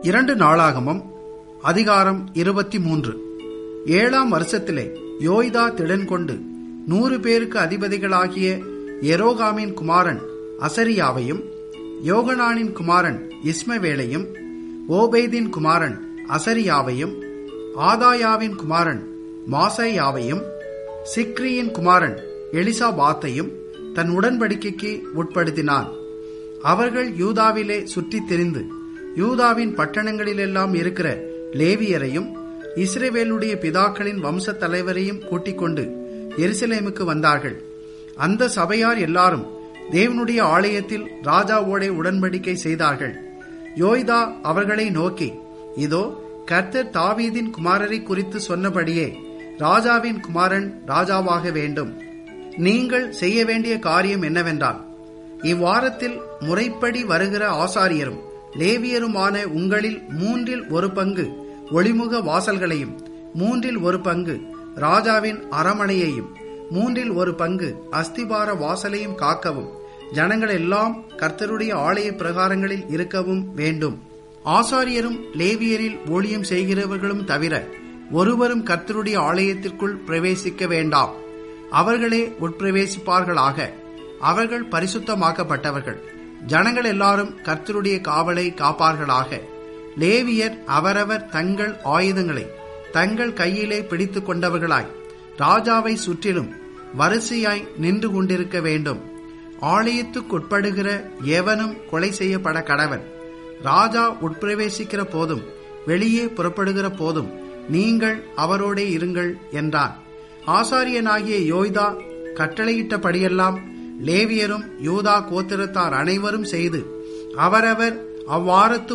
இரண்டு நாளாகமம் அதிகாரம் இருபத்தி மூன்று ஏழாம் வருஷத்திலே யோய்தா திடன் கொண்டு நூறு பேருக்கு அதிபதிகளாகிய எரோகாமின் குமாரன் அசரியாவையும் யோகனானின் குமாரன் இஸ்மவேலையும் ஓபேதின் குமாரன் அசரியாவையும் ஆதாயாவின் குமாரன் மாசையாவையும் சிக்ரியின் குமாரன் எலிசாபாத்தையும் தன் உடன்படிக்கைக்கு உட்படுத்தினான் அவர்கள் யூதாவிலே சுற்றித் திரிந்து யூதாவின் பட்டணங்களிலெல்லாம் இருக்கிற லேவியரையும் இஸ்ரேவேலுடைய பிதாக்களின் வம்ச தலைவரையும் கூட்டிக் கொண்டு எருசலேமுக்கு வந்தார்கள் அந்த சபையார் எல்லாரும் தேவனுடைய ஆலயத்தில் ராஜாவோட உடன்படிக்கை செய்தார்கள் யோய்தா அவர்களை நோக்கி இதோ கர்த்தர் தாவீதின் குமாரரை குறித்து சொன்னபடியே ராஜாவின் குமாரன் ராஜாவாக வேண்டும் நீங்கள் செய்ய வேண்டிய காரியம் என்னவென்றால் இவ்வாரத்தில் முறைப்படி வருகிற ஆசாரியரும் லேவியருமான உங்களில் மூன்றில் ஒரு பங்கு ஒளிமுக வாசல்களையும் மூன்றில் ஒரு பங்கு ராஜாவின் அரமனையையும் மூன்றில் ஒரு பங்கு அஸ்திபார வாசலையும் காக்கவும் ஜனங்கள் எல்லாம் கர்த்தருடைய ஆலய பிரகாரங்களில் இருக்கவும் வேண்டும் ஆசாரியரும் லேவியரில் ஊழியம் செய்கிறவர்களும் தவிர ஒருவரும் கர்த்தருடைய ஆலயத்திற்குள் பிரவேசிக்க வேண்டாம் அவர்களே உட்பிரவேசிப்பார்களாக அவர்கள் பரிசுத்தமாக்கப்பட்டவர்கள் ஜனங்கள் எல்லாரும் கர்த்தருடைய காவலை காப்பார்களாக லேவியர் அவரவர் தங்கள் ஆயுதங்களை தங்கள் கையிலே பிடித்துக் கொண்டவர்களாய் ராஜாவை சுற்றிலும் வரிசையாய் நின்று கொண்டிருக்க வேண்டும் ஆலயத்துக்குட்படுகிற எவனும் கொலை செய்யப்பட கடவன் ராஜா உட்பிரவேசிக்கிற போதும் வெளியே புறப்படுகிற போதும் நீங்கள் அவரோடே இருங்கள் என்றான் ஆசாரியனாகிய யோய்தா கட்டளையிட்டபடியெல்லாம் லேவியரும் யூதா கோத்திரத்தார் அனைவரும் செய்து அவரவர் அவ்வாரத்து